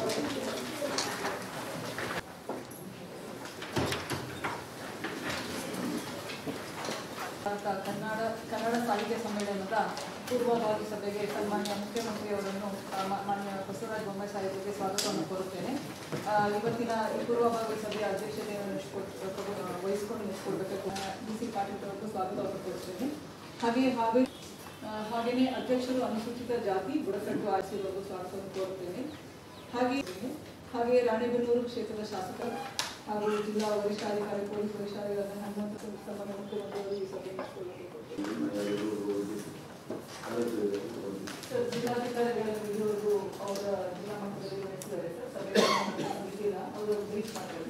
ಭಾರತ ಕನ್ನಡ ಕನ್ನಡ ಸಾಹಿತ್ಯ ಸಮ್ಮೇಳನದ ಪೂರ್ವಭಾವಿ ಸಭೆಗೆ ಸನ್ಮಾನ್ಯ ಮುಖ್ಯಮಂತ್ರಿಯವರನ್ನು ಆ, ಮಾ- ಮಾನ್ಯ ಬಸವರಾಜ ಬೊಮ್ಮಾಯಿ ಸಾಹೇಬರಿಗೆ ಸ್ವಾಗತವನ್ನು ಕೋರುತ್ತೇನೆ ಆ, ಇವತ್ತಿನ ಈ ಪೂರ್ವಭಾವಿ ಸಭೆಯ ಅಧ್ಯಕ್ಷತೆಯನ್ನು ನಡೆಸಿಕೊಟ್- ತಗೊ- ವಹಿಸಿಕೊಂಡು ನಡೆಸಿಕೊಡ್ಬೇಕು ಡಿ ಸಿ ಪಾಟೀಲ್ ಅವರಿಗೂ ಸ್ವಾಗತವನ್ನು ಕೋರುತ್ತೇನೆ ಹಾಗೆ ಹಾಗೆ ಆ, ಹಾಗೆಯೇ ಅಧ್ಯಕ್ಷರು ಅನುಸೂಚಿತ ಜಾತಿ ಬುಡಕಟ್ಟು ಆರಿಸಿರುವುದು ಸ್ವಾಗತವನ್ನು ಕೋರುತ್ತೇನೆ ಹಾಗೆ ಹಾಗೆ ರಾಣೆಬೆನ್ನೂರು ಕ್ಷೇತ್ರದ ಶಾಸಕ ಹಾಗೂ ಜಿಲ್ಲಾ ವರಿಷ್ಠಾಧಿಕಾರಿ ಪೊಲೀಸ್ ವರಿಷ್ಠಾಧಿಕಾರಿ ಹನುಮಂತ ಸಂಬಂಧ ಮುಖ್ಯಮಂತ್ರಿಗಳು ಈ ಸಭೆ ನಡೆಸಿಕೊಳ್ಳಲು ಕೋರುತ್ತೇನೆ. ಸರ್, ಜಿಲ್ಲಾಧಿಕಾರಿಗಳಲ್ಲಿ ಇದುವರೆಗೂ ಅವರ ಜಿಲ್ಲಾ ಮಟ್ಟದಲ್ಲಿ ನಡೆಸಿದ್ದಾರೆ ಸರ್ ಸಭೆ ಮುಗಿದಿಲ್ಲ ಅವರು ಬ್ರೀಫ್ ಮಾಡ್ತಾರೆ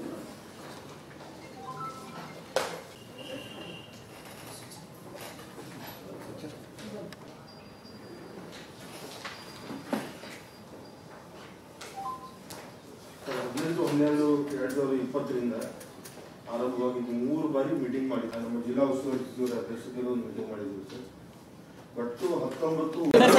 ಹದಿನೆಂಟು ಹನ್ನೆರಡು ಎರಡು ಸಾವಿರದ ಇಪ್ಪತ್ತರಿಂದ ಆರಂಭವಾಗಿ ಮೂರು ಬಾರಿ ಮೀಟಿಂಗ್ ಮಾಡಿ ನಮ್ಮ ಜಿಲ್ಲಾ ಉಸ್ತುವಾರಿ ಸಚಿವರ ಅಧ್ಯಕ್ಷತೆಯಲ್ಲಿ ಒಂದು ಮೀಟಿಂಗ್ ಮಾಡಿದ್ದೀವಿ ಸರ್ ಒಟ್ಟು ಹತ್ತೊಂಬತ್ತು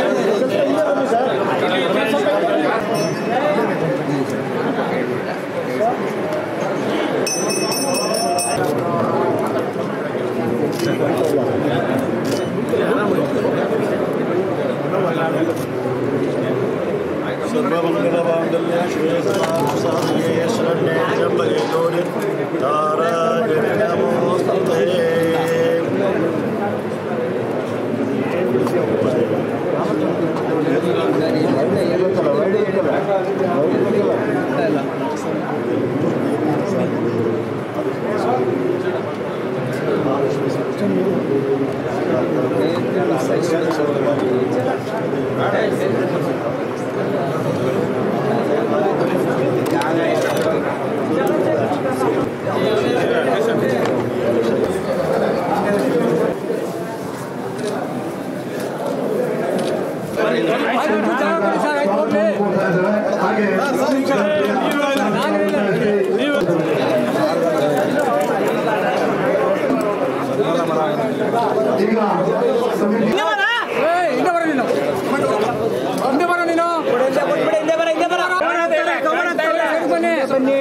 ಸರ್ವಮಂಗಲಮಾಂಗಲ್ಯ ಶ್ರೀ ಸಾಧಿಗೆ ಶರಣ್ಯೇ ಜಂಬಗೆ ಗೌರಿ ತಾರಾಯ ನಮೋಸ್ತುತೇ ಹಿಂದೆ ಬರ ನೀನು ಹಿಂದೆ ಬರ ನೀನು ಬನ್ನಿ ಬನ್ನಿ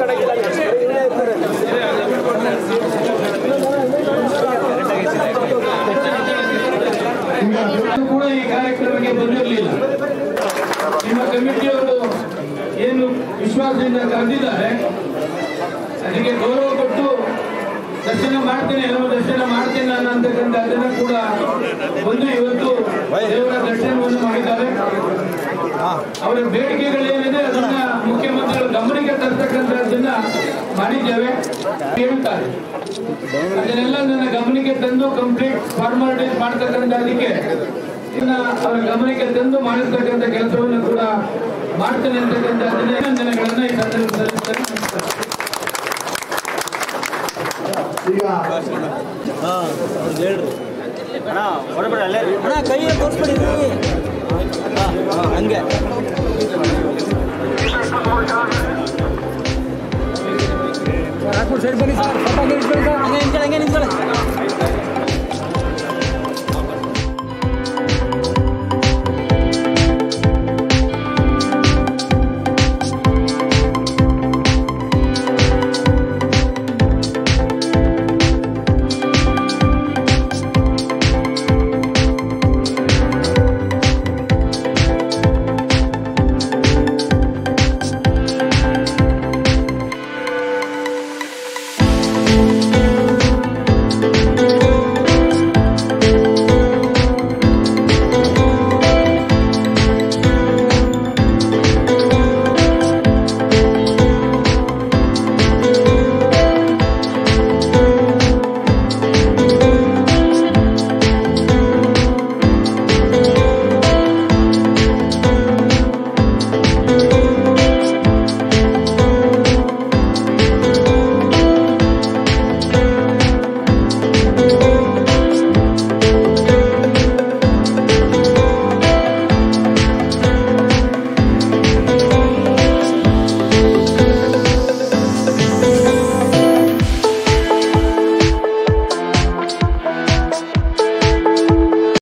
ಇವತ್ತು ಕೂಡ ಈ ಕಾರ್ಯಕ್ರಮಕ್ಕೆ ಬಂದಿರಲಿಲ್ಲ ನಿಮ್ಮ ಕಮಿಟಿಯವರು ಏನು ವಿಶ್ವಾಸದಿಂದ ಕರೆದಿದ್ದಾರೆ ಅದಕ್ಕೆ ಗೌರವ ಕೊಟ್ಟು ದರ್ಶನ ಮಾಡ್ತೇನೆ ಎಲ್ಲರೂ ದರ್ಶನ ಮಾಡ್ತೇನೆ ನಾನು ಅಂತಕ್ಕಂಥ ಅದನ್ನ ಕೂಡ ಬಂದು ಇವತ್ತು ದೇವರ ದರ್ಶನವನ್ನು ಮಾಡಿದ್ದಾರೆ ಅವರ ಬೇಡಿಕೆಗಳೇನಿದೆ ಅದನ್ನ ಮುಖ್ಯಮಂತ್ರಿಗಳು ಗಮನಕ್ಕೆ ತರ್ತಕ್ಕಂಥದ್ದನ್ನ ಮಾಡಿದ್ದೇವೆ ಹೇಳ್ತಾರೆ ಅದನ್ನೆಲ್ಲ ನನ್ನ ಗಮನಕ್ಕೆ ತಂದು ಕಂಪ್ಲೀಟ್ ಫಾರ್ಮಾಲಿಟೀಸ್ ಮಾಡ್ತಕ್ಕಂಥದಕ್ಕೆ ಇದನ್ನ ಅವರ ಗಮನಕ್ಕೆ ತಂದು ಮಾಡಿರ್ತಕ್ಕಂಥ ಕೆಲಸವನ್ನು ಕೂಡ ಮಾಡ್ತೇನೆ ಅಂತಕ್ಕಂಥ ಅಭಿನಂದನೆಗಳನ್ನ ಈ ಸಂದರ್ಭದಲ್ಲಿ ಸಲ್ಲಿಸ್ತೇನೆ. ಅಣ್ಣ ಹೊರಬೇಡ ಅಲ್ಲೇ ಅಣ್ಣ ಕೈಯಲ್ಲಿ ತೋರಿಸ್ಬಿಡಿ ಹಂಗೆ